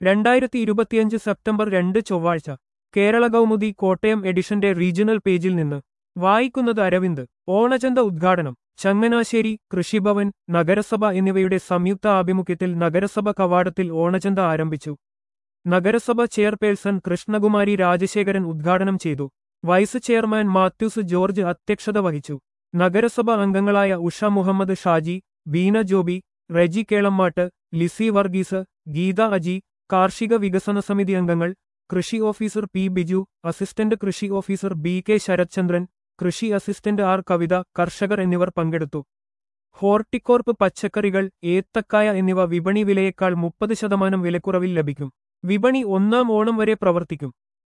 രണ്ടായിരത്തി ഇരുപത്തിയഞ്ച് സെപ്റ്റംബർ രണ്ട് ചൊവ്വാഴ്ച കേരള കൗമുദി കോട്ടയം എഡിഷന്റെ റീജിയണൽ പേജിൽ നിന്ന് വായിക്കുന്നത് അരവിന്ദ് ഓണചന്ത ഉദ്ഘാടനം ചങ്ങനാശ്ശേരി കൃഷിഭവൻ നഗരസഭ എന്നിവയുടെ സംയുക്ത ആഭിമുഖ്യത്തിൽ നഗരസഭ കവാടത്തിൽ ഓണചന്ത ആരംഭിച്ചു നഗരസഭ ചെയർപേഴ്സൺ കൃഷ്ണകുമാരി രാജശേഖരൻ ഉദ്ഘാടനം ചെയ്തു വൈസ് ചെയർമാൻ മാത്യൂസ് ജോർജ് അധ്യക്ഷത വഹിച്ചു നഗരസഭ അംഗങ്ങളായ ഉഷ മുഹമ്മദ് ഷാജി ബീന ജോബി റെജി കേളമ്മാട്ട് ലിസി വർഗീസ് ഗീത അജി കാർഷിക വികസന സമിതി അംഗങ്ങൾ കൃഷി ഓഫീസർ പി ബിജു അസിസ്റ്റന്റ് കൃഷി ഓഫീസർ ബി കെ ശരത്ചന്ദ്രൻ കൃഷി അസിസ്റ്റന്റ് ആർ കവിത കർഷകർ എന്നിവർ പങ്കെടുത്തു ഹോർട്ടിക്കോർപ്പ് പച്ചക്കറികൾ ഏത്തക്കായ എന്നിവ വിപണി വിലയേക്കാൾ മുപ്പത് ശതമാനം വിലക്കുറവിൽ ലഭിക്കും വിപണി ഒന്നാം ഓണം വരെ പ്രവർത്തിക്കും